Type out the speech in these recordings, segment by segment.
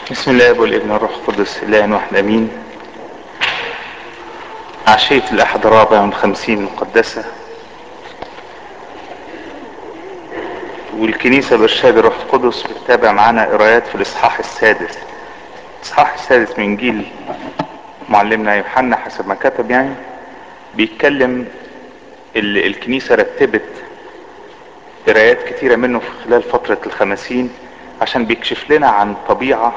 بسم الله والابن والروح القدس اله واحد امين عشية الاحد الرابع من خمسين مقدسة والكنيسة بإرشاد الروح القدس بتتابع معانا قرايات في الإصحاح السادس الإصحاح السادس من إنجيل معلمنا يوحنا حسب ما كتب يعني بيتكلم ال- الكنيسة رتبت قرايات كتيرة منه في خلال فترة الخمسين عشان بيكشف لنا عن طبيعة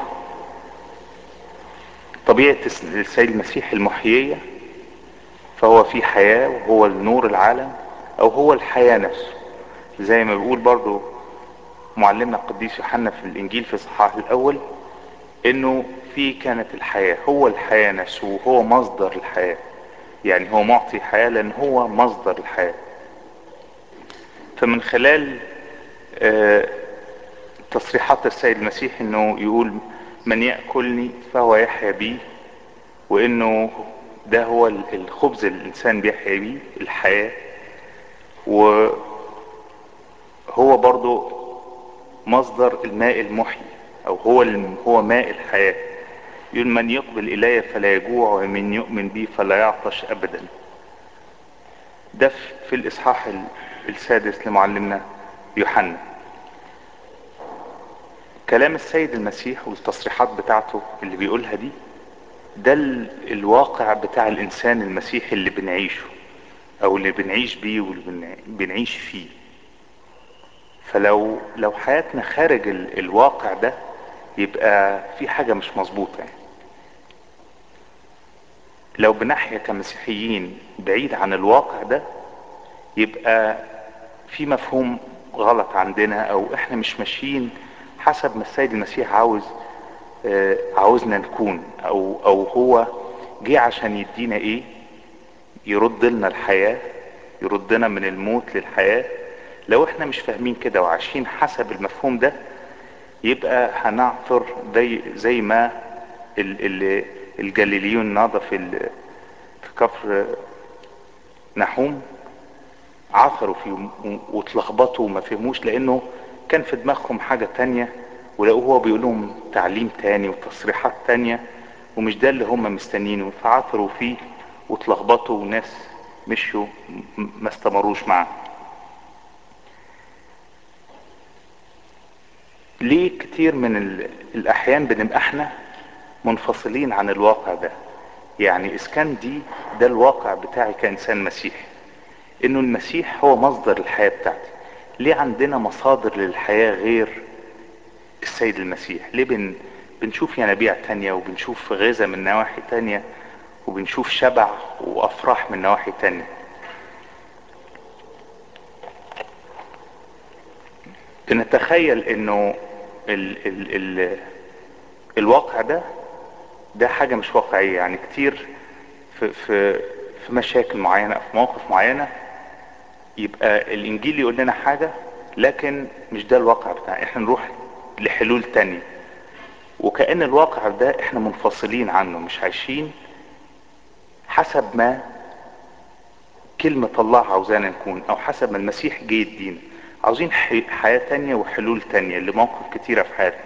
طبيعة السيد المسيح المحيية فهو في حياة وهو النور العالم او هو الحياة نفسه زي ما بيقول برضو معلمنا القديس يوحنا في الانجيل في الصحاح الاول انه في كانت الحياة هو الحياة نفسه وهو مصدر الحياة يعني هو معطي حياة لان هو مصدر الحياة فمن خلال آه، تصريحات السيد المسيح انه يقول من يأكلني فهو يحيا بي وانه ده هو الخبز اللي الانسان بيحيا بيه الحياة وهو برضو مصدر الماء المحيي او هو الم- هو ماء الحياة يقول من يقبل الي فلا يجوع ومن يؤمن بي فلا يعطش ابدا ده في- في الاصحاح ال- السادس لمعلمنا يوحنا كلام السيد المسيح والتصريحات بتاعته اللي بيقولها دي ده ال- الواقع بتاع الانسان المسيحي اللي بنعيشه او اللي بنعيش بيه واللي بنع- بنعيش فيه فلو لو حياتنا خارج ال- الواقع ده يبقى في حاجة مش مظبوطة يعني لو بنحيا كمسيحيين بعيد عن الواقع ده يبقى في مفهوم غلط عندنا او احنا مش ماشيين حسب ما السيد المسيح عاوز آه، عاوزنا نكون او او هو جه عشان يدينا ايه يرد لنا الحياة يردنا من الموت للحياة لو احنا مش فاهمين كده وعايشين حسب المفهوم ده يبقى هنعثر زي زي ما ال ال الجليليون ناضى في ال- في كفر نحوم عثروا فيه و- واتلخبطوا وما فهموش لانه كان في دماغهم حاجة تانية ولقوه هو بيقول لهم تعليم تاني وتصريحات تانية ومش ده اللي هم مستنيينه فعثروا فيه واتلخبطوا وناس مشوا م- ما استمروش معاه ليه كتير من ال- الاحيان بنبقى احنا منفصلين عن الواقع ده يعني اذا كان دي ده الواقع بتاعي كانسان مسيحي انه المسيح هو مصدر الحياة بتاعتي ليه عندنا مصادر للحياة غير السيد المسيح ليه بن بنشوف ينابيع تانية وبنشوف غذاء من نواحي تانية وبنشوف شبع وافراح من نواحي تانية بنتخيل انه ال ال ال الواقع ده ده حاجة مش واقعية يعني كتير في في في مشاكل معينة أو في مواقف معينة يبقى الانجيل يقول لنا حاجة لكن مش ده الواقع بتاعنا احنا نروح لحلول تانية وكأن الواقع ده احنا منفصلين عنه مش عايشين حسب ما كلمة الله عاوزانا نكون او حسب ما المسيح جه يدينا عاوزين حي- حياة تانية وحلول تانية لمواقف كتيرة في حياتنا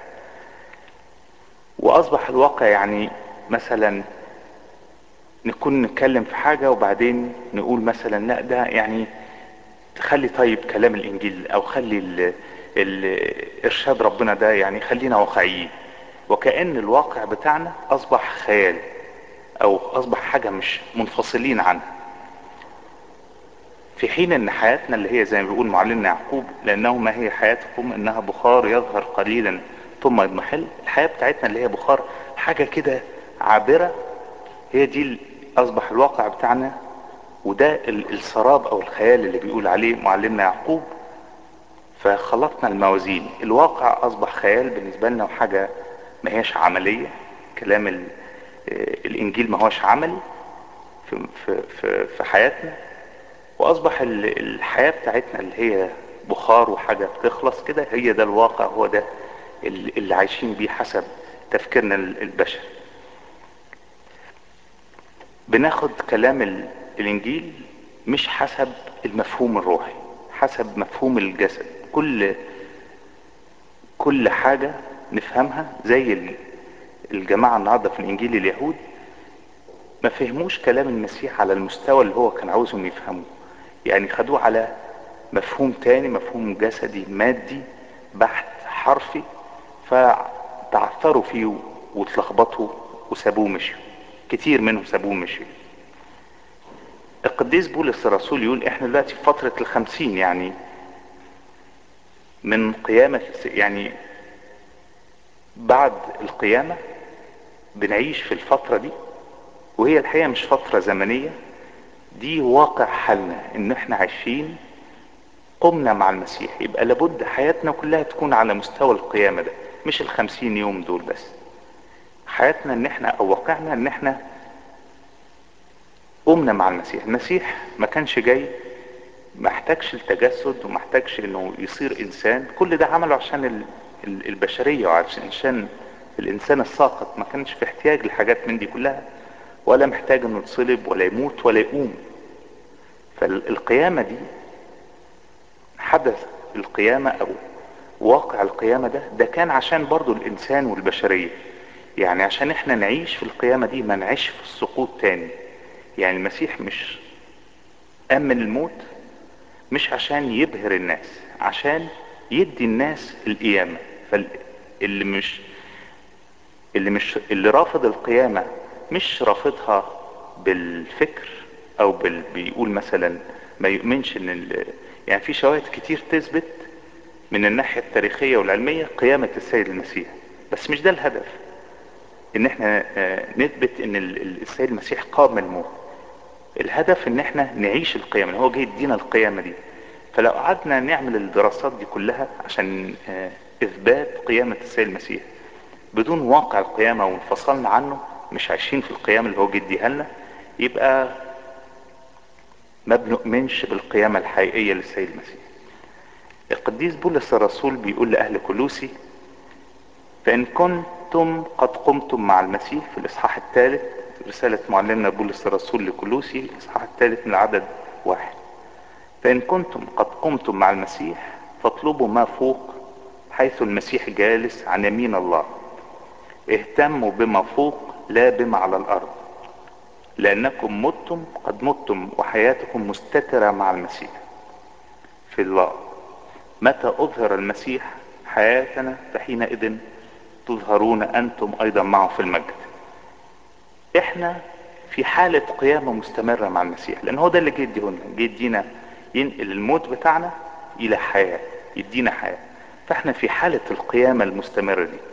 واصبح الواقع يعني مثلا نكون نتكلم في حاجة وبعدين نقول مثلا لا ده يعني خلي طيب كلام الانجيل او خلي ال ال ارشاد ربنا ده يعني خلينا واقعيين وكأن الواقع بتاعنا اصبح خيال او اصبح حاجة مش منفصلين عنها في حين ان حياتنا اللي هي زي ما بيقول معلمنا يعقوب لانه ما هي حياتكم انها بخار يظهر قليلا ثم يضمحل الحياة بتاعتنا اللي هي بخار حاجة كده عابرة هي دي ال- اصبح الواقع بتاعنا وده ال- السراب او الخيال اللي بيقول عليه معلمنا يعقوب فخلطنا الموازين الواقع اصبح خيال بالنسبة لنا وحاجة ما هيش عملية كلام ال- آه، الانجيل ما هوش عملي في, في, في, في حياتنا واصبح ال- الحياة بتاعتنا اللي هي بخار وحاجة بتخلص كده هي ده الواقع هو ده ال- اللي عايشين بيه حسب تفكيرنا ال- البشري بناخد كلام ال- الانجيل مش حسب المفهوم الروحي حسب مفهوم الجسد كل كل حاجة نفهمها زي ال- الجماعة النهاردة في الانجيل اليهود ما فهموش كلام المسيح على المستوى اللي هو كان عاوزهم يفهموه يعني خدوه على مفهوم تاني مفهوم جسدي مادي بحت حرفي فتعثروا فيه واتلخبطوا وسابوه مشيوا كتير منهم سابوه مشيوا القديس بولس الرسول يقول احنا دلوقتي في فترة الخمسين يعني من قيامة يعني بعد القيامة بنعيش في الفترة دي وهي الحقيقة مش فترة زمنية دي واقع حالنا ان احنا عايشين قمنا مع المسيح يبقى لابد حياتنا كلها تكون على مستوى القيامة ده مش الخمسين يوم دول بس حياتنا ان احنا او واقعنا ان احنا قمنا مع المسيح المسيح ما كانش جاي ما احتاجش التجسد وما احتاجش انه يصير انسان كل ده عمله عشان البشرية وعشان الانسان الساقط ما كانش في احتياج لحاجات من دي كلها ولا محتاج انه يتصلب ولا يموت ولا يقوم فالقيامة دي حدث القيامة او واقع القيامة ده ده كان عشان برضو الانسان والبشرية يعني عشان احنا نعيش في القيامة دي ما نعيش في السقوط تاني يعني المسيح مش قام من الموت مش عشان يبهر الناس عشان يدي الناس القيامة فاللي مش اللي مش اللي رافض القيامة مش رافضها بالفكر او بال بيقول مثلا ما يؤمنش ان ال... يعني في شواهد كتير تثبت من الناحية التاريخية والعلمية قيامة السيد المسيح بس مش ده الهدف ان احنا نثبت ان السيد المسيح قام من الموت الهدف ان احنا نعيش القيامة هو جاي يدينا القيامة دي فلو قعدنا نعمل الدراسات دي كلها عشان اثبات قيامة السيد المسيح بدون واقع القيامة وانفصلنا عنه مش عايشين في القيامة اللي هو جاي يديها لنا يبقى ما بنؤمنش بالقيامة الحقيقية للسيد المسيح القديس بولس الرسول بيقول لأهل كلوسي فإن كنتم قد قمتم مع المسيح في الإصحاح الثالث رسالة معلمنا بولس الرسول لكلوسي الإصحاح الثالث من العدد واحد فإن كنتم قد قمتم مع المسيح فاطلبوا ما فوق حيث المسيح جالس عن يمين الله اهتموا بما فوق لا بما على الأرض لأنكم متم قد متم وحياتكم مستترة مع المسيح في الله متى أظهر المسيح حياتنا فحينئذ تظهرون أنتم أيضا معه في المجد احنا في حالة قيامة مستمرة مع المسيح لأن هو ده اللي جه يديهولنا جه يدينا ينقل الموت بتاعنا إلى حياة يدينا حياة فاحنا في حالة القيامة المستمرة دي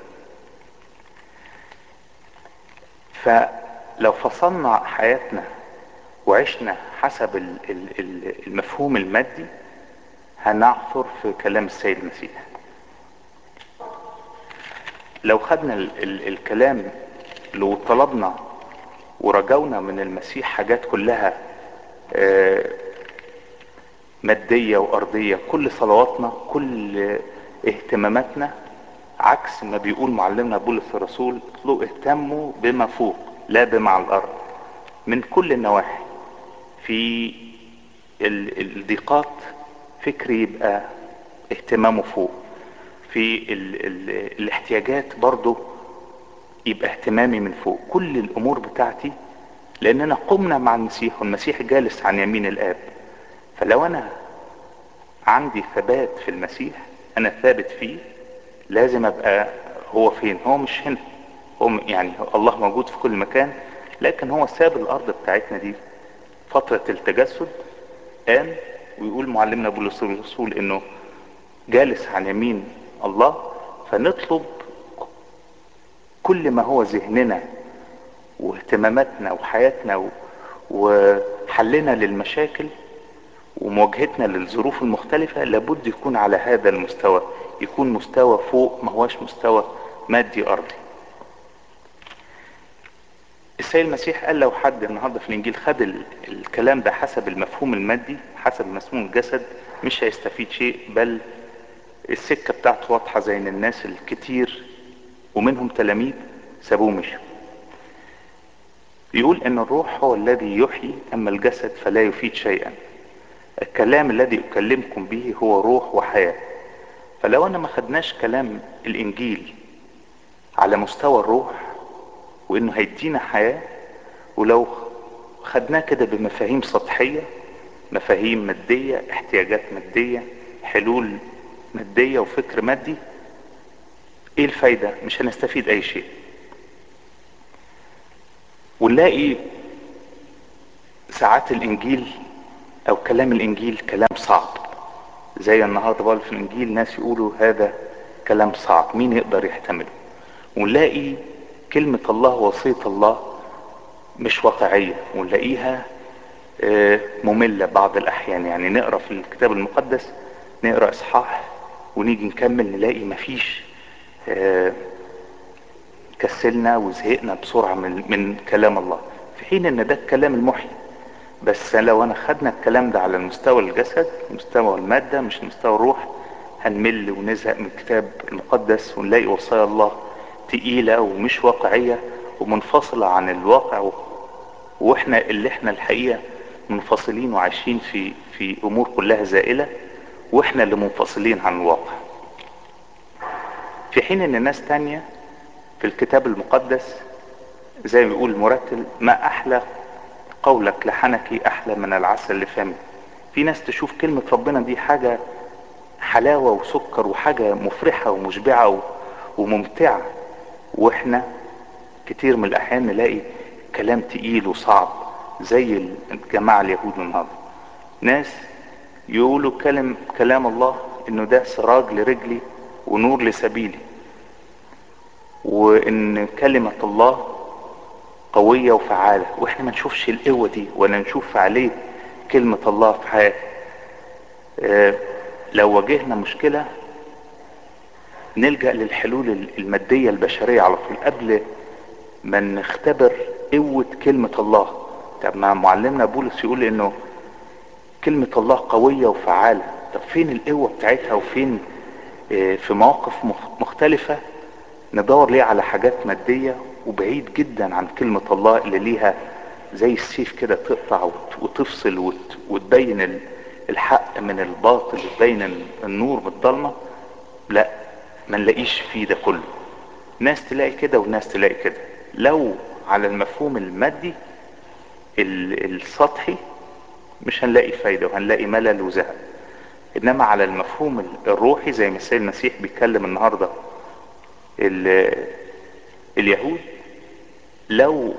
فلو فصلنا حياتنا وعشنا حسب المفهوم المادي هنعثر في كلام السيد المسيح لو خدنا ال ال الكلام لو طلبنا ورجونا من المسيح حاجات كلها مادية وأرضية كل صلواتنا كل اهتماماتنا عكس ما بيقول معلمنا بولس الرسول اطلقوا اهتموا بما فوق لا بما على الأرض من كل النواحي في الضيقات فكري يبقى اهتمامه فوق في ال ال الاحتياجات برضه يبقى اهتمامي من فوق كل الامور بتاعتي لاننا قمنا مع المسيح والمسيح جالس عن يمين الاب فلو انا عندي ثبات في المسيح انا ثابت فيه لازم ابقى هو فين هو مش هنا هو يعني الله موجود في كل مكان لكن هو ساب الارض بتاعتنا دي فترة التجسد قام ويقول معلمنا بولس الرسول انه جالس عن يمين الله فنطلب كل ما هو ذهننا واهتماماتنا وحياتنا وحلنا للمشاكل ومواجهتنا للظروف المختلفة لابد يكون على هذا المستوى يكون مستوى فوق ما هوش مستوى مادي أرضي السيد المسيح قال لو حد النهاردة في الإنجيل خد الكلام ده حسب المفهوم المادي حسب مفهوم الجسد مش هيستفيد شيء بل السكة بتاعته واضحة زي ان الناس الكتير ومنهم تلاميذ سابوه مشوا يقول ان الروح هو الذي يحيي اما الجسد فلا يفيد شيئا الكلام الذي اكلمكم به هو روح وحياة فلو انا ما خدناش كلام الانجيل على مستوى الروح وانه هيدينا حياة ولو خدناه كده بمفاهيم سطحية مفاهيم مادية احتياجات مادية حلول مادية وفكر مادي ايه الفايدة مش هنستفيد اي شيء ونلاقي ساعات الانجيل او كلام الانجيل كلام صعب زي النهارده بقول في الانجيل ناس يقولوا هذا كلام صعب مين يقدر يحتمله ونلاقي كلمة الله وصية الله مش واقعية ونلاقيها مملة بعض الأحيان يعني نقرأ في الكتاب المقدس نقرأ إصحاح ونيجي نكمل نلاقي مفيش كسلنا وزهقنا بسرعة من, من كلام الله في حين ان ده الكلام المحيي بس لو انا خدنا الكلام ده على المستوى الجسد مستوى المادة مش مستوى الروح هنمل ونزهق من الكتاب المقدس ونلاقي وصايا الله تقيلة ومش واقعية ومنفصلة عن الواقع واحنا اللي احنا الحقيقة منفصلين وعايشين في في امور كلها زائلة واحنا اللي منفصلين عن الواقع في حين ان ناس تانية في الكتاب المقدس زي ما بيقول المرتل ما احلى قولك لحنكي احلى من العسل لفمي في ناس تشوف كلمة ربنا دي حاجة حلاوة وسكر وحاجة مفرحة ومشبعة وممتعة واحنا كتير من الاحيان نلاقي كلام تقيل وصعب زي الجماعة اليهود النهارده ناس يقولوا كلام كلام الله انه ده سراج لرجلي ونور لسبيلي وان كلمة الله قوية وفعالة واحنا ما نشوفش القوة دي ولا نشوف فعالية كلمة الله في حياتنا اه لو واجهنا مشكلة نلجأ للحلول المادية البشرية على طول قبل ما نختبر قوة كلمة الله طب ما معلمنا بولس يقول انه كلمة الله قوية وفعالة طب فين القوة بتاعتها وفين اه في مواقف مختلفة ندور ليه على حاجات مادية وبعيد جدا عن كلمة الله اللي ليها زي السيف كده تقطع وتفصل وتبين الحق من الباطل وتبين النور من الضلمة لا ما نلاقيش فيه ده كله ناس تلاقي كده وناس تلاقي كده لو على المفهوم المادي السطحي مش هنلاقي فايدة وهنلاقي ملل وزهق انما على المفهوم الروحي زي ما السيد المسيح بيتكلم النهارده اليهود لو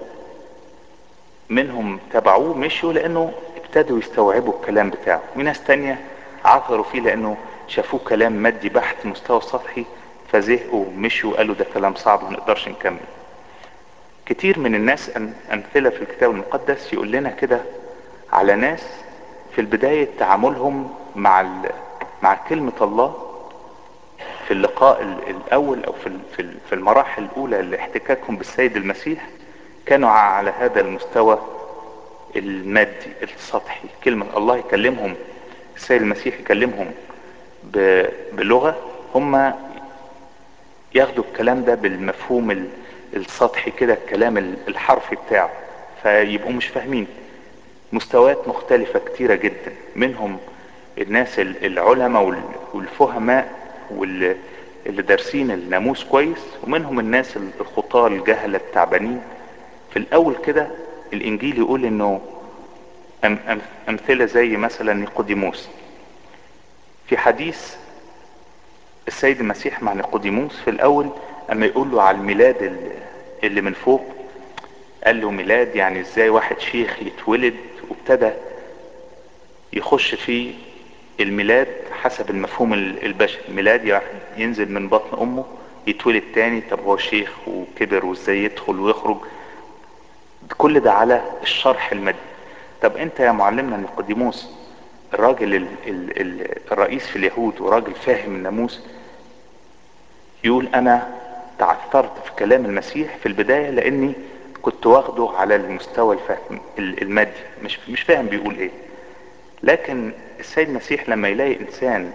منهم تبعوه مشوا لانه ابتدوا يستوعبوا الكلام بتاعه وناس تانية عثروا فيه لانه شافوه كلام مادي بحت مستوى سطحي فزهقوا ومشوا وقالوا ده كلام صعب ما نقدرش نكمل كتير من الناس امثلة في الكتاب المقدس يقول لنا كده على ناس في البداية تعاملهم مع مع كلمة الله في اللقاء الاول او في في المراحل الاولى لاحتكاكهم بالسيد المسيح كانوا على هذا المستوى المادي السطحي كلمة الله يكلمهم السيد المسيح يكلمهم بلغة هم ياخدوا الكلام ده بالمفهوم السطحي كده الكلام الحرفي بتاعه فيبقوا مش فاهمين مستويات مختلفة كتيرة جدا منهم الناس العلماء والفهماء واللي دارسين الناموس كويس ومنهم الناس الخطاة الجهلة التعبانين في الاول كده الانجيل يقول انه أم أم امثلة زي مثلا نيقوديموس في حديث السيد المسيح مع نيقوديموس في الاول اما يقول له على الميلاد اللي من فوق قال له ميلاد يعني ازاي واحد شيخ يتولد وابتدى يخش في الميلاد حسب المفهوم البشري الميلاد ينزل من بطن امه يتولد تاني طب هو شيخ وكبر وازاي يدخل ويخرج كل ده على الشرح المادي طب انت يا معلمنا نيقوديموس الراجل ال ال ال الرئيس في اليهود وراجل فاهم الناموس يقول انا تعثرت في كلام المسيح في البداية لاني كنت واخده على المستوى الفهم المادي مش مش فاهم بيقول ايه لكن السيد المسيح لما يلاقي انسان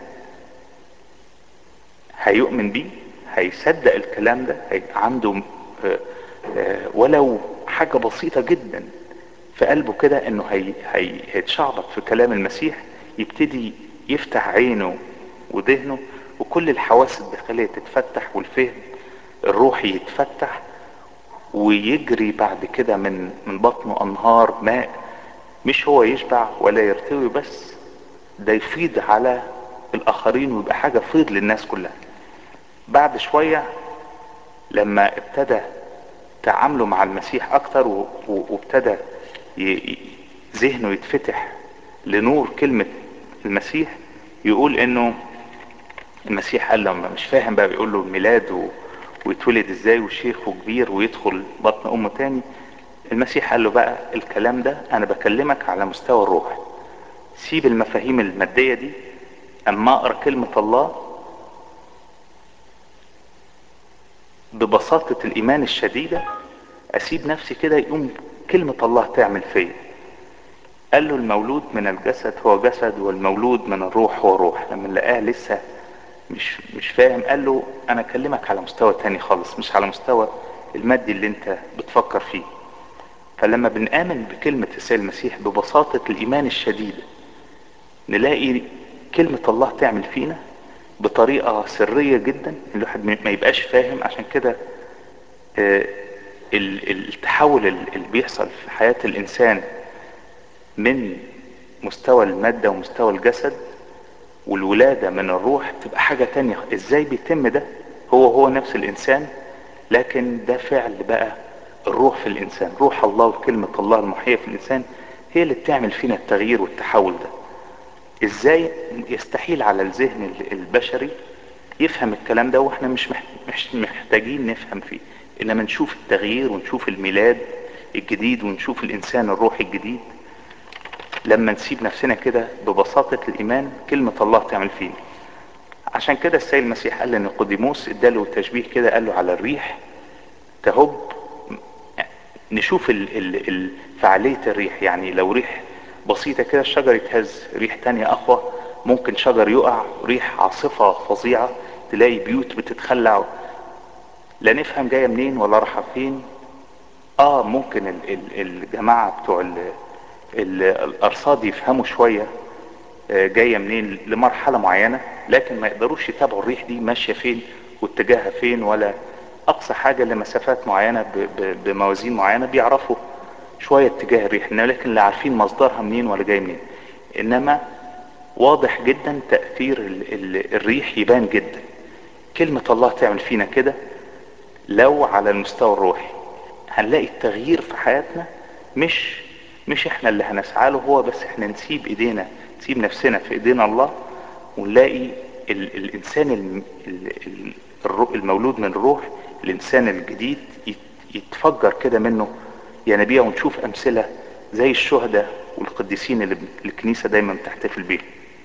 هيؤمن بيه هيصدق الكلام ده هيبقى عنده ولو حاجة بسيطة جدا في قلبه كده انه هي هي هيتشعبط في كلام المسيح يبتدي يفتح عينه وذهنه وكل الحواس الداخلية تتفتح والفهم الروحي يتفتح ويجري بعد كده من من بطنه انهار ماء مش هو يشبع ولا يرتوي بس ده يفيض على الاخرين ويبقى حاجة فيض للناس كلها بعد شوية لما ابتدى تعامله مع المسيح اكتر و- و- وابتدى ي- ي- ذهنه يتفتح لنور كلمة المسيح يقول انه المسيح قال له مش فاهم بقى بيقول له الميلاد و... ويتولد ازاي وشيخ وكبير ويدخل بطن امه تاني المسيح قال له بقى الكلام ده انا بكلمك على مستوى الروح سيب المفاهيم المادية دي اما اقرا كلمة الله ببساطة الايمان الشديدة اسيب نفسي كده يقوم كلمة الله تعمل فيا قال له المولود من الجسد هو جسد والمولود من الروح هو روح لما لقاه لسه مش مش فاهم قال له انا اكلمك على مستوى تاني خالص مش على مستوى المادي اللي انت بتفكر فيه فلما بنآمن بكلمة السيد المسيح ببساطة الإيمان الشديد نلاقي كلمة الله تعمل فينا بطريقة سرية جدا الواحد ما يبقاش فاهم عشان كده آه، ال- التحول اللي بيحصل في حياة الإنسان من مستوى المادة ومستوى الجسد والولادة من الروح تبقى حاجة تانية ازاي بيتم ده هو هو نفس الانسان لكن ده فعل بقى الروح في الانسان روح الله وكلمة الله المحية في الانسان هي اللي بتعمل فينا التغيير والتحول ده ازاي يستحيل على الذهن البشري يفهم الكلام ده واحنا مش مح- مش محتاجين نفهم فيه انما نشوف التغيير ونشوف الميلاد الجديد ونشوف الانسان الروحي الجديد لما نسيب نفسنا كده ببساطة الإيمان كلمة الله تعمل فينا عشان كده السيد المسيح قال لنيقوديموس اداله تشبيه كده قال له على الريح تهب نشوف ال ال ال فعالية الريح يعني لو ريح بسيطة كده الشجر يتهز ريح تانية أقوى ممكن شجر يقع ريح عاصفة فظيعة تلاقي بيوت بتتخلع لا نفهم جاية منين ولا رايحة فين اه ممكن ال ال الجماعة بتوع ال ال الارصاد يفهموا شوية آه، جاية منين لمرحلة معينة لكن ما يقدروش يتابعوا الريح دي ماشية فين واتجاهها فين ولا اقصى حاجة لمسافات معينة ب- ب- بموازين معينة بيعرفوا شوية اتجاه الريح إنما لكن لا عارفين مصدرها منين ولا جاي منين انما واضح جدا تأثير ال ال الريح يبان جدا كلمة الله تعمل فينا كده لو على المستوى الروحي هنلاقي التغيير في حياتنا مش مش احنا اللي هنسعى له هو بس احنا نسيب ايدينا نسيب نفسنا في ايدينا الله ونلاقي ال الانسان الم- ال- ال- الرو- المولود من الروح الانسان الجديد يت- يتفجر كده منه ينابيع ونشوف امثله زي الشهداء والقديسين اللي ب- الكنيسه دايما بتحتفل بيهم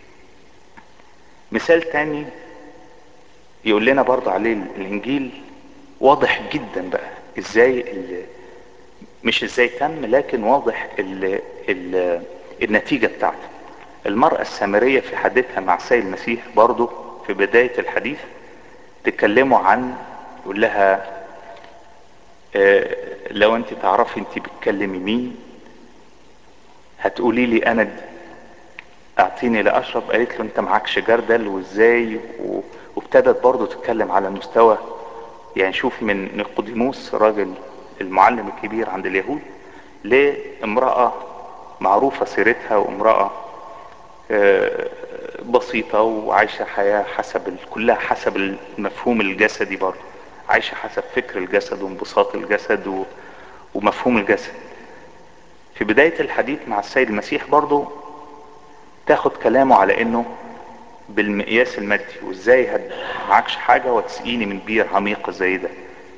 مثال تاني يقول لنا برضه عليه الانجيل واضح جدا بقى ازاي ال- مش ازاي تم لكن واضح ال ال النتيجة بتاعته المرأة السامرية في حديثها مع السيد المسيح برضه في بداية الحديث تكلموا عن يقول لها آه، لو انت تعرفي انت بتكلمي مين هتقولي لي انا اعطيني لاشرب قالت له انت معكش جردل وازاي و- وابتدت برضه تتكلم على مستوى يعني شوف من نيقوديموس راجل المعلم الكبير عند اليهود لامرأة معروفة سيرتها وامرأة آه، بسيطة وعايشة حياة حسب ال- كلها حسب المفهوم الجسدي برضه عايشة حسب فكر الجسد وانبساط الجسد و- ومفهوم الجسد في بداية الحديث مع السيد المسيح برضه تاخد كلامه على انه بالمقياس المادي وازاي هد- معكش حاجة وتسقيني من بير عميقة زي ده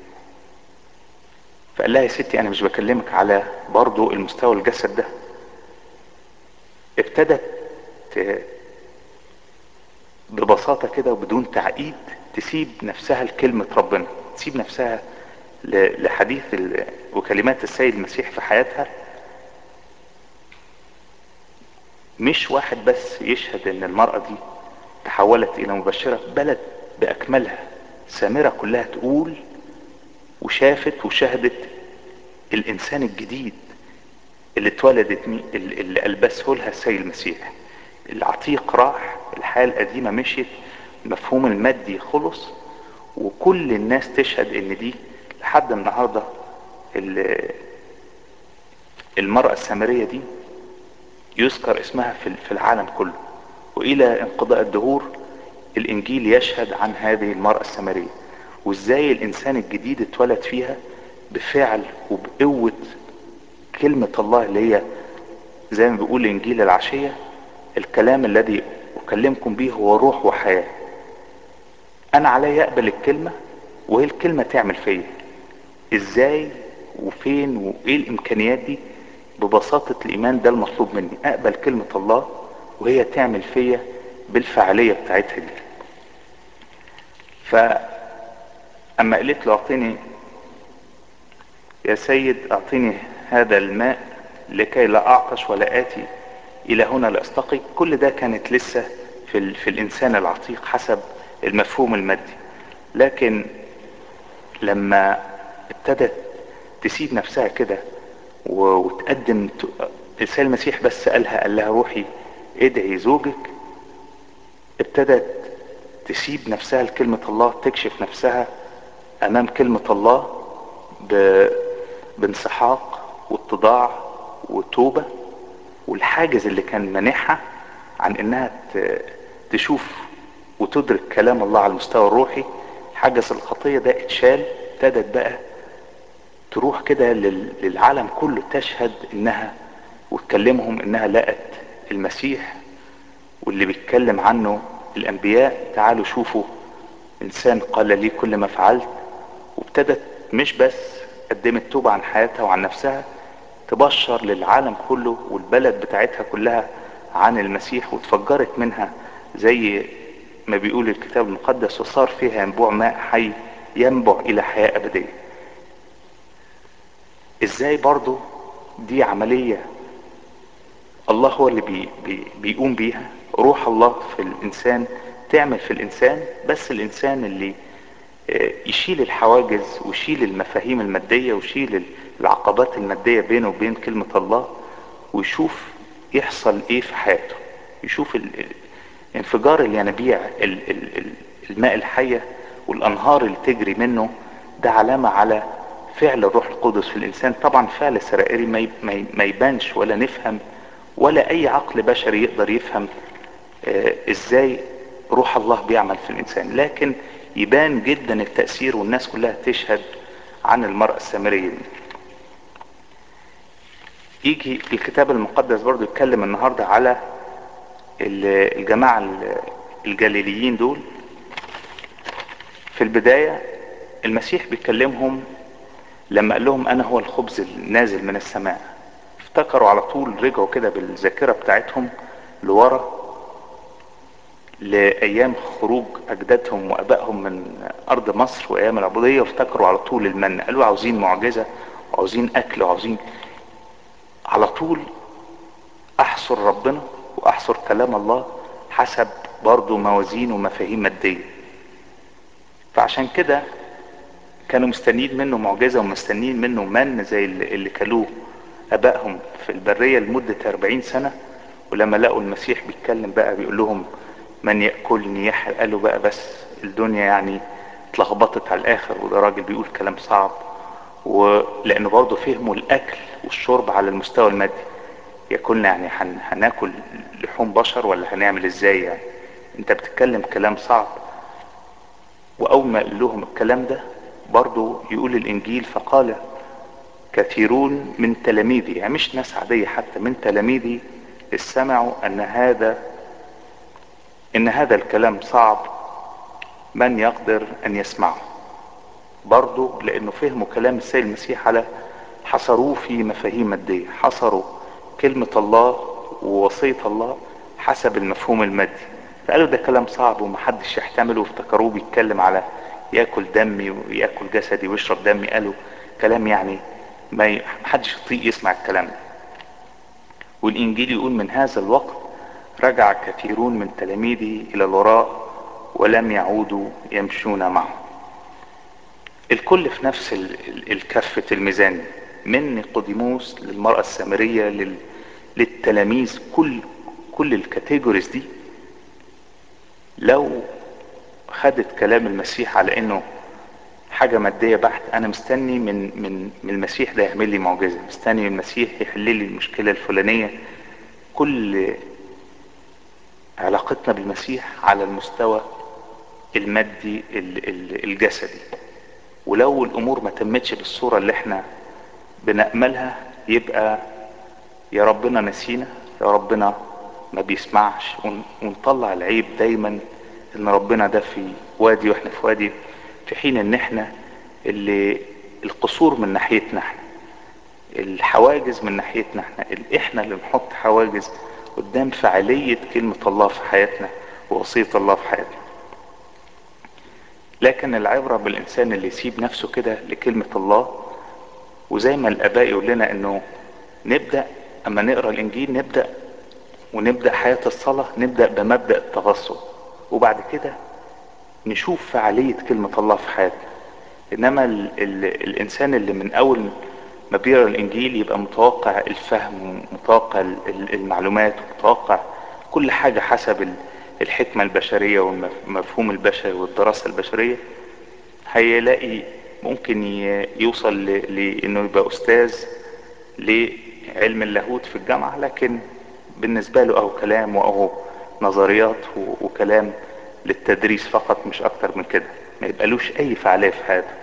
فقال لها يا ستي انا مش بكلمك على برضو المستوى الجسد ده ابتدت ت- ببساطة كده وبدون تعقيد تسيب نفسها لكلمة ربنا تسيب نفسها ل- لحديث ال- وكلمات السيد المسيح في حياتها مش واحد بس يشهد ان المرأة دي تحولت الى مبشرة بلد باكملها سامرة كلها تقول وشافت وشهدت الانسان الجديد اللي اتولدت مي- اللي اللي البسه لها السيد المسيح العتيق راح الحياة القديمة مشيت المفهوم المادي خلص وكل الناس تشهد ان دي لحد النهاردة المرأة السامرية دي يذكر اسمها في العالم كله والى انقضاء الدهور الانجيل يشهد عن هذه المرأة السامرية وازاي الانسان الجديد اتولد فيها بفعل وبقوة كلمة الله اللي هي زي ما بيقول انجيل العشية الكلام الذي اكلمكم به هو روح وحياة انا علي اقبل الكلمة وهي الكلمة تعمل فيا ازاي وفين وايه الامكانيات دي ببساطة الايمان ده المطلوب مني اقبل كلمة الله وهي تعمل فيا بالفعالية بتاعتها دي فاما قالت له اعطيني يا سيد اعطيني هذا الماء لكي لا اعطش ولا اتي الى هنا لاستقي كل ده كانت لسه في, ال... في الانسان العتيق حسب المفهوم المادي لكن لما ابتدت تسيب نفسها كده وتقدم السيد المسيح بس قالها قال لها روحي ادعي زوجك ابتدت تسيب نفسها لكلمة الله تكشف نفسها امام كلمة الله ب... بانسحاق واتضاع وتوبة والحاجز اللي كان مانعها عن انها ت... تشوف وتدرك كلام الله على المستوى الروحي حاجز الخطية ده اتشال ابتدت بقى تروح كده لل... للعالم كله تشهد انها وتكلمهم انها لقت المسيح واللي بيتكلم عنه الانبياء تعالوا شوفوا انسان قال لي كل ما فعلت وابتدت مش بس قدمت توبة عن حياتها وعن نفسها تبشر للعالم كله والبلد بتاعتها كلها عن المسيح وتفجرت منها زي ما بيقول الكتاب المقدس وصار فيها ينبوع ماء حي ينبع الى حياة ابدية ازاي برضو دي عملية الله هو اللي بي بي بيقوم بيها روح الله في الانسان تعمل في الانسان بس الانسان اللي يشيل الحواجز ويشيل المفاهيم المادية ويشيل العقبات المادية بينه وبين كلمة الله ويشوف يحصل ايه في حياته يشوف انفجار الينابيع الماء الحية والانهار اللي تجري منه ده علامة على فعل الروح القدس في الانسان طبعا فعل سرائري ما يبانش ولا نفهم ولا اي عقل بشري يقدر يفهم اه ازاي روح الله بيعمل في الانسان لكن يبان جدا التأثير والناس كلها تشهد عن المرأة السامرية دي يجي الكتاب المقدس برضو يتكلم النهاردة على الجماعة الجليليين دول في البداية المسيح بيكلمهم لما قال لهم انا هو الخبز النازل من السماء افتكروا على طول رجعوا كده بالذاكرة بتاعتهم لورا لأيام خروج أجدادهم وأبائهم من أرض مصر وأيام العبودية وافتكروا على طول المن قالوا عاوزين معجزة وعاوزين أكل وعاوزين على طول أحصر ربنا وأحصر كلام الله حسب برضه موازين ومفاهيم مادية فعشان كده كانوا مستنيين منه معجزة ومستنيين منه من زي اللي كلوه أبائهم في البرية لمدة 40 سنة ولما لقوا المسيح بيتكلم بقى بيقول لهم من يأكلني يحيى قالوا بقى بس الدنيا يعني اتلخبطت على الاخر وده راجل بيقول كلام صعب ولانه برضه فهموا الاكل والشرب على المستوى المادي ياكلنا يعني هن... هناكل لحوم بشر ولا هنعمل ازاي يعني انت بتتكلم كلام صعب واول ما قال لهم الكلام ده برضه يقول الانجيل فقال كثيرون من تلاميذي يعني مش ناس عادية حتى من تلاميذي سمعوا ان هذا ان هذا الكلام صعب من يقدر ان يسمعه برضه لانه فهموا كلام السيد المسيح على حصروه في مفاهيم مادية حصروا كلمة الله ووصية الله حسب المفهوم المادي فقالوا ده كلام صعب ومحدش يحتمله وافتكروه بيتكلم على ياكل دمي وياكل جسدي ويشرب دمي قالوا كلام يعني ما محدش يطيق يسمع الكلام ده والانجيل يقول من هذا الوقت رجع كثيرون من تلاميذه الى الوراء ولم يعودوا يمشون معه الكل في نفس الكفة الميزان من نيقوديموس للمرأة السامرية لل... للتلاميذ كل كل الكاتيجوريز دي لو خدت كلام المسيح على انه حاجة مادية بحت انا مستني من من من المسيح ده يعمل لي معجزة مستني من المسيح يحل لي المشكلة الفلانية كل علاقتنا بالمسيح على المستوى المادي الجسدي ولو الامور ما تمتش بالصورة اللي احنا بنأملها يبقى يا ربنا نسينا يا ربنا ما بيسمعش ونطلع العيب دايما ان ربنا ده في وادي واحنا في وادي في حين ان احنا اللي القصور من ناحيتنا احنا الحواجز من ناحيتنا احنا احنا اللي نحط حواجز قدام فعالية كلمة الله في حياتنا ووصية الله في حياتنا لكن العبرة بالانسان اللي يسيب نفسه كده لكلمة الله وزي ما الاباء يقول لنا انه نبدأ اما نقرأ الانجيل نبدأ ونبدأ حياة الصلاة نبدأ بمبدأ التغصب وبعد كده نشوف فعالية كلمة الله في حياتنا انما ال ال الانسان اللي من اول ما بيقرا الانجيل يبقى متوقع الفهم ومتوقع المعلومات ومتوقع كل حاجة حسب الحكمة البشرية والمفهوم البشري والدراسة البشرية هيلاقي ممكن يوصل لانه يبقى استاذ لعلم اللاهوت في الجامعة لكن بالنسبة له اهو كلام واهو نظريات وكلام للتدريس فقط مش اكتر من كده ما يبقالوش اي فعالية في حياته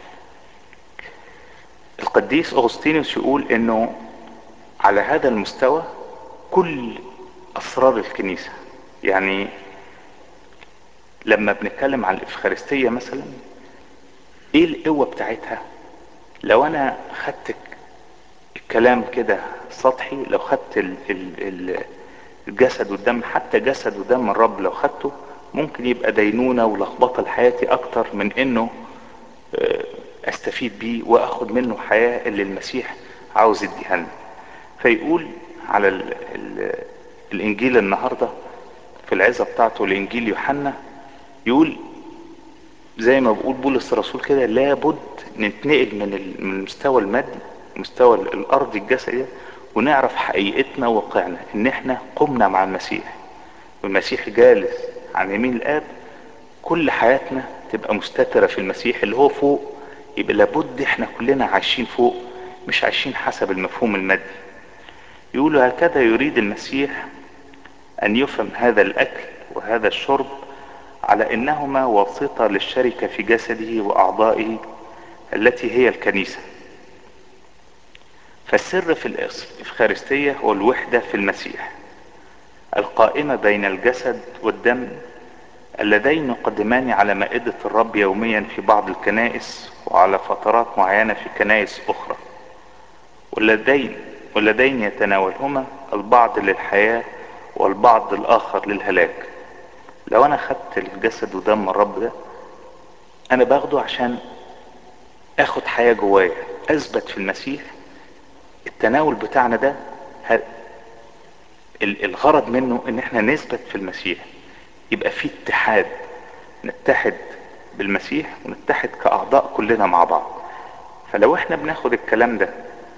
القديس اغسطينوس يقول انه على هذا المستوى كل اسرار الكنيسة يعني لما بنتكلم عن الافخارستية مثلا ايه القوة بتاعتها لو انا خدت الكلام كده سطحي لو خدت ال ال الجسد والدم حتى جسد ودم الرب لو خدته ممكن يبقى دينونة ولخبطة لحياتي اكتر من انه استفيد بيه واخد منه حياة اللي المسيح عاوز يديها لنا فيقول على ال ال الانجيل النهاردة في العزة بتاعته لانجيل يوحنا يقول زي ما بقول بولس الرسول كده لابد نتنقل من المستوى المادي المستوى الارضي الجسدي ونعرف حقيقتنا وواقعنا ان احنا قمنا مع المسيح والمسيح جالس عن يمين الاب كل حياتنا تبقى مستترة في المسيح اللي هو فوق يبقى لابد احنا كلنا عايشين فوق مش عايشين حسب المفهوم المادي يقولوا هكذا يريد المسيح ان يفهم هذا الاكل وهذا الشرب على انهما واسطة للشركة في جسده واعضائه التي هي الكنيسة فالسر في الافخارستية هو الوحدة في المسيح القائمة بين الجسد والدم اللذين يقدمان على مائدة الرب يوميا في بعض الكنائس وعلى فترات معينة في كنائس أخرى واللذين, واللذين يتناولهما البعض للحياة والبعض الآخر للهلاك لو أنا خدت الجسد ودم الرب ده أنا باخده عشان أخد حياة جوايا أثبت في المسيح التناول بتاعنا ده الغرض منه ان احنا نثبت في المسيح يبقى في اتحاد نتحد بالمسيح ونتحد كأعضاء كلنا مع بعض فلو احنا بناخد الكلام ده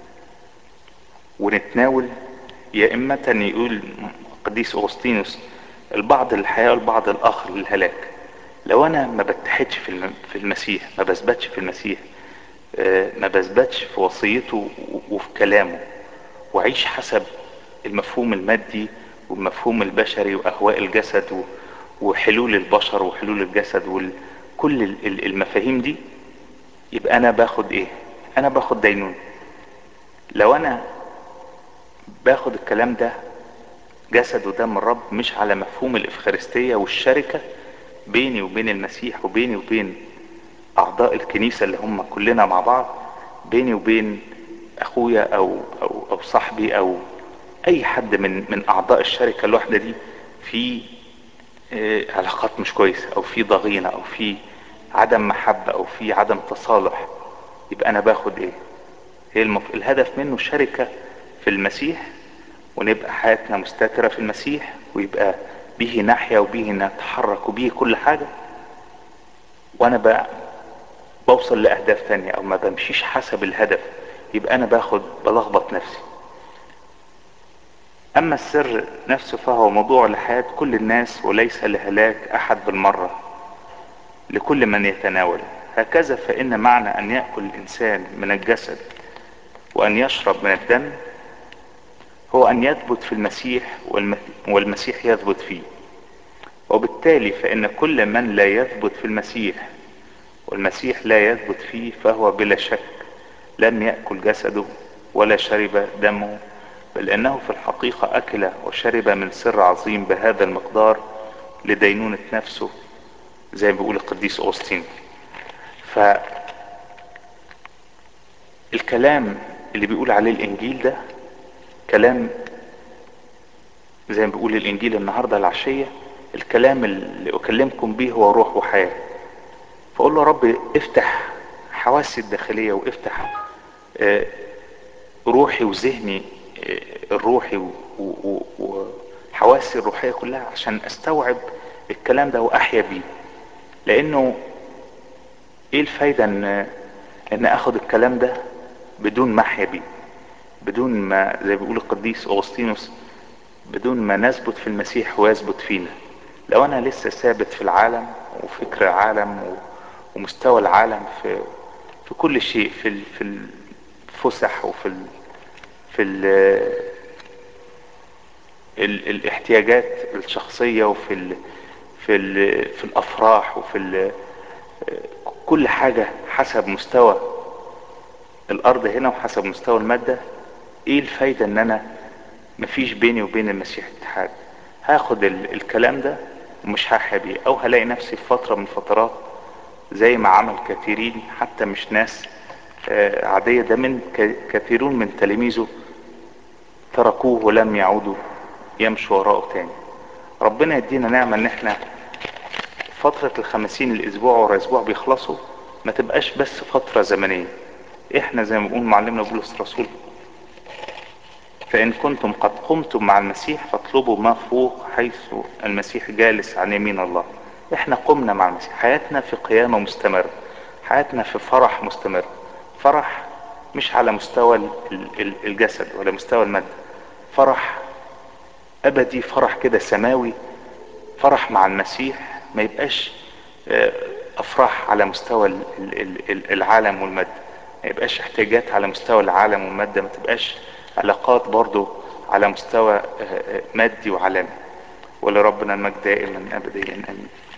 ونتناول يا إما يقول قديس أغسطينوس البعض للحياة والبعض الآخر للهلاك لو أنا ما بتحدش في المسيح ما بثبتش في المسيح ما بثبتش في وصيته وفي كلامه وعيش حسب المفهوم المادي والمفهوم البشري واهواء الجسد وحلول البشر وحلول الجسد وكل المفاهيم دي يبقى انا باخد ايه انا باخد دينون لو انا باخد الكلام ده جسد ودم الرب مش على مفهوم الافخارستية والشركة بيني وبين المسيح وبيني وبين اعضاء الكنيسة اللي هم كلنا مع بعض بيني وبين اخويا او او او صاحبي او اي حد من من اعضاء الشركة الواحدة دي في اه علاقات مش كويسة او في ضغينة او في عدم محبة او في عدم تصالح يبقى انا باخد ايه هي المف... الهدف منه شركة في المسيح ونبقى حياتنا مستترة في المسيح ويبقى به ناحية وبه نتحرك وبه كل حاجة وانا بقى بوصل لاهداف تانية او ما بمشيش حسب الهدف يبقى انا باخد بلخبط نفسي اما السر نفسه فهو موضوع لحياة كل الناس وليس لهلاك احد بالمرة لكل من يتناول هكذا فإن معنى أن يأكل الإنسان من الجسد وأن يشرب من الدم هو أن يثبت في المسيح والمسيح يثبت فيه وبالتالي فإن كل من لا يثبت في المسيح والمسيح لا يثبت فيه فهو بلا شك لم يأكل جسده ولا شرب دمه بل انه في الحقيقة اكل وشرب من سر عظيم بهذا المقدار لدينونة نفسه زي ما بيقول القديس اوستين ف الكلام اللي بيقول عليه الانجيل ده كلام زي ما بيقول الانجيل النهاردة العشية الكلام اللي اكلمكم به هو روح وحياة فقول له رب افتح حواسي الداخلية وافتح اه روحي وذهني الروحي وحواسي الروحية كلها عشان استوعب الكلام ده واحيا بيه لانه ايه الفايدة ان ان اخد الكلام ده بدون ما احيا بيه بدون ما زي بيقول القديس اغسطينوس بدون ما نثبت في المسيح ويثبت فينا لو انا لسه ثابت في العالم وفكر العالم ومستوى العالم في في كل شيء في في الفسح وفي ال في ال ال الاحتياجات الشخصية وفي ال في ال في الافراح وفي ال كل حاجة حسب مستوى الارض هنا وحسب مستوى المادة ايه الفايدة ان انا مفيش بيني وبين المسيح اتحاد هاخد ال الكلام ده ومش هحيا بيه او هلاقي نفسي في فترة من فترات زي ما عمل كثيرين حتى مش ناس عادية ده من كثيرون من تلاميذه تركوه ولم يعودوا يمشوا وراءه تاني ربنا يدينا نعمة ان احنا فترة الخمسين الاسبوع ورا اسبوع بيخلصوا ما تبقاش بس فترة زمنية احنا زي ما بيقول معلمنا بولس الرسول فان كنتم قد قمتم مع المسيح فاطلبوا ما فوق حيث المسيح جالس عن يمين الله احنا قمنا مع المسيح حياتنا في قيامة مستمرة حياتنا في فرح مستمر فرح مش على مستوى الجسد ولا مستوى المادة فرح ابدي فرح كده سماوي فرح مع المسيح ما يبقاش افراح على مستوى العالم والمادة ما يبقاش احتياجات على مستوى العالم والمادة ما تبقاش علاقات برضو على مستوى مادي وعالمي ولربنا المجد دائما ابديا امين